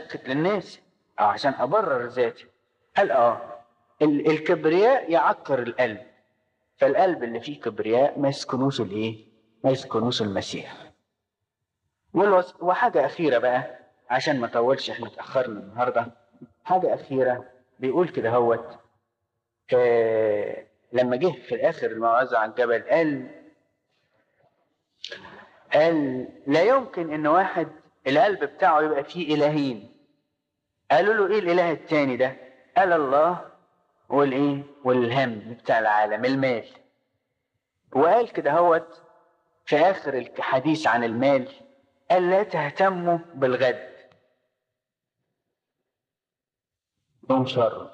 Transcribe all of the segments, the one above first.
اشكت للناس او عشان ابرر ذاتي قال اه ال- الكبرياء يعكر القلب فالقلب اللي فيه كبرياء ما يسكنوش الايه ما يسكنوش المسيح والوص... وحاجة أخيرة بقى عشان ما اطولش احنا اتأخرنا النهاردة حاجة أخيرة بيقول كده هوت آه لما جه في الآخر الموعظة على الجبل قال قال لا يمكن إن واحد القلب بتاعه يبقى فيه إلهين قالوا له إيه الإله التاني ده؟ قال الله والإيه؟ والهم بتاع العالم المال وقال كده هوت في آخر الحديث عن المال قال لا تهتموا بالغد يوم شر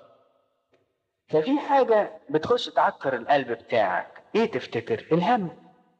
ففي حاجة بتخش تعكر القلب بتاعك ايه تفتكر الهم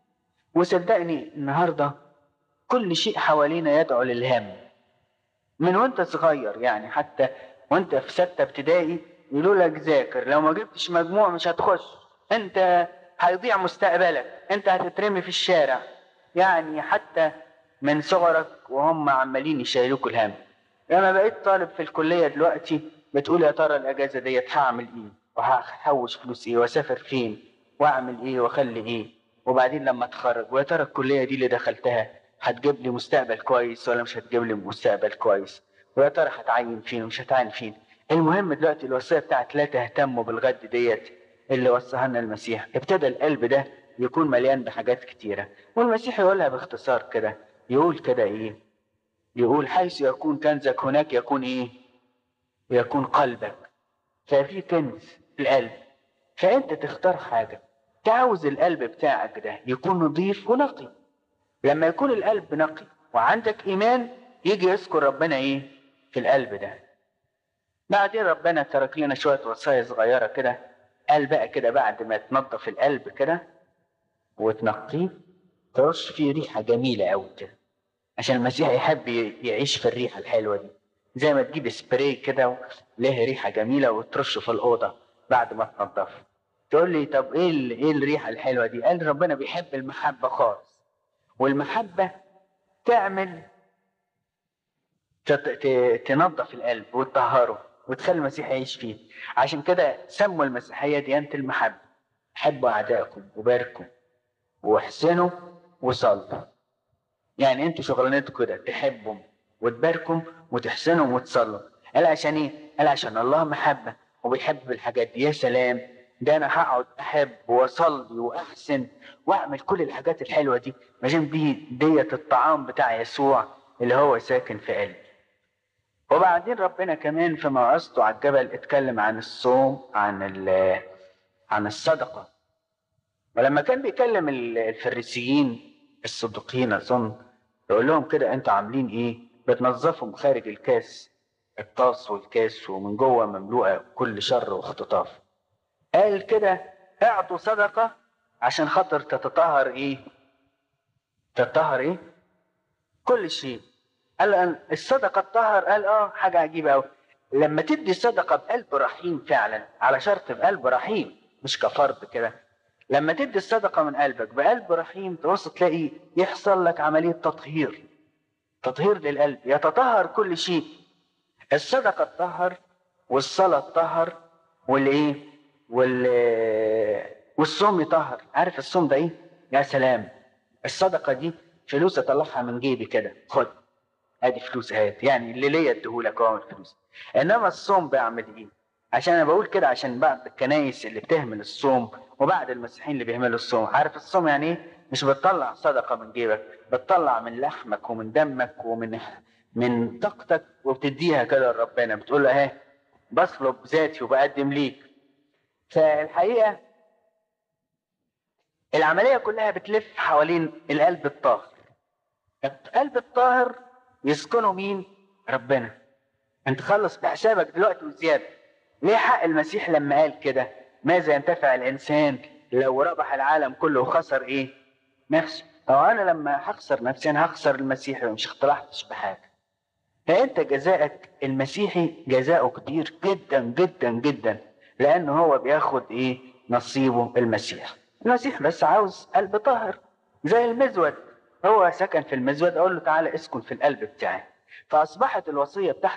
وصدقني النهاردة كل شيء حوالينا يدعو للهم من وانت صغير يعني حتى وانت في ستة ابتدائي يقولوا لك ذاكر لو ما جبتش مجموع مش هتخش انت هيضيع مستقبلك انت هتترمي في الشارع يعني حتى من صغرك وهم عمالين يشيلوك الهم لما بقيت طالب في الكلية دلوقتي بتقول يا ترى الأجازة ديت هعمل إيه وهحوش فلوس إيه وأسافر فين وأعمل إيه وأخلي إيه وبعدين لما أتخرج ويا ترى الكلية دي اللي دخلتها هتجيب لي مستقبل كويس ولا مش هتجيب لي مستقبل كويس ويا ترى هتعين فين ومش هتعين فين المهم دلوقتي الوصية بتاعت لا تهتموا بالغد ديت اللي وصاها لنا المسيح ابتدى القلب ده يكون مليان بحاجات كتيرة والمسيح يقولها باختصار كده يقول كده ايه يقول حيث يكون كنزك هناك يكون ايه يكون قلبك ففي كنز في القلب فانت تختار حاجة تعوز القلب بتاعك ده يكون نظيف ونقي لما يكون القلب نقي وعندك ايمان يجي يذكر ربنا ايه في القلب ده بعدين ربنا ترك لنا شوية وصايا صغيرة كده قال بقى كده بعد ما تنظف القلب كده وتنقيه ترش فيه ريحة جميلة أوي كده عشان المسيح يحب ي- يعيش في الريحة الحلوة دي زي ما تجيب سبراي كده له ريحة جميلة وترشه في الأوضة بعد ما تنضفه تقول لي طب ايه ال- ايه الريحة الحلوة دي؟ قال ربنا بيحب المحبة خالص والمحبة تعمل تت- ت- تنظف القلب وتطهره وتخلي المسيح يعيش فيه عشان كده سموا المسيحية ديانة المحبة حبوا أعدائكم وباركوا واحسنوا وصلوا يعني انتوا شغلانتكم كده تحبوا وتباركوا وتحسنوا وتصلوا قال عشان ايه؟ قال عشان الله محبة وبيحب الحاجات دي يا سلام ده انا هقعد احب واصلي واحسن واعمل كل الحاجات الحلوه دي عشان دي ديت الطعام بتاع يسوع اللي هو ساكن في قلبي وبعدين ربنا كمان في موعظته على الجبل اتكلم عن الصوم عن ال- عن الصدقه ولما كان بيكلم ال- الفريسيين الصديقين اظن يقول لهم كده انتوا عاملين ايه بتنظفوا خارج الكاس الطاس والكاس ومن جوه مملوءه كل شر واختطاف قال كده اعطوا صدقه عشان خاطر تتطهر ايه تتطهر ايه كل شيء قال أن الصدقه تطهر قال اه حاجه عجيبه قوي لما تدي صدقه بقلب رحيم فعلا على شرط بقلب رحيم مش كفرض كده لما تدي الصدقة من قلبك بقلب رحيم تبص تلاقي يحصل لك عملية تطهير تطهير للقلب يتطهر كل شيء الصدقة تطهر والصلاة تطهر والايه وال والصوم يطهر عارف الصوم ده ايه يا سلام الصدقة دي فلوس اطلعها من جيبي كده خد ادي فلوس هات يعني اللي ليا اديهولك اهو الفلوس انما الصوم بعمل ايه عشان انا بقول كده عشان بعض الكنايس اللي بتهمل الصوم وبعض المسيحيين اللي بيهملوا الصوم عارف الصوم يعني ايه مش بتطلع صدقه من جيبك بتطلع من لحمك ومن دمك ومن من طاقتك وبتديها كده لربنا بتقول له اهي بطلب ذاتي وبقدم ليك فالحقيقه العمليه كلها بتلف حوالين القلب الطاهر القلب الطاهر يسكنه مين ربنا انت خلص بحسابك دلوقتي وزياده ليه حق المسيح لما قال كده ماذا ينتفع الانسان لو ربح العالم كله وخسر ايه نفسه او انا لما هخسر نفسي انا هخسر المسيح ومش اختلفتش بحاجه فانت جزائك المسيحي جزاؤه كبير جدا جدا جدا لانه هو بياخد ايه نصيبه المسيح المسيح بس عاوز قلب طاهر زي المزود هو سكن في المزود اقول له تعالى اسكن في القلب بتاعي فاصبحت الوصيه بتاعت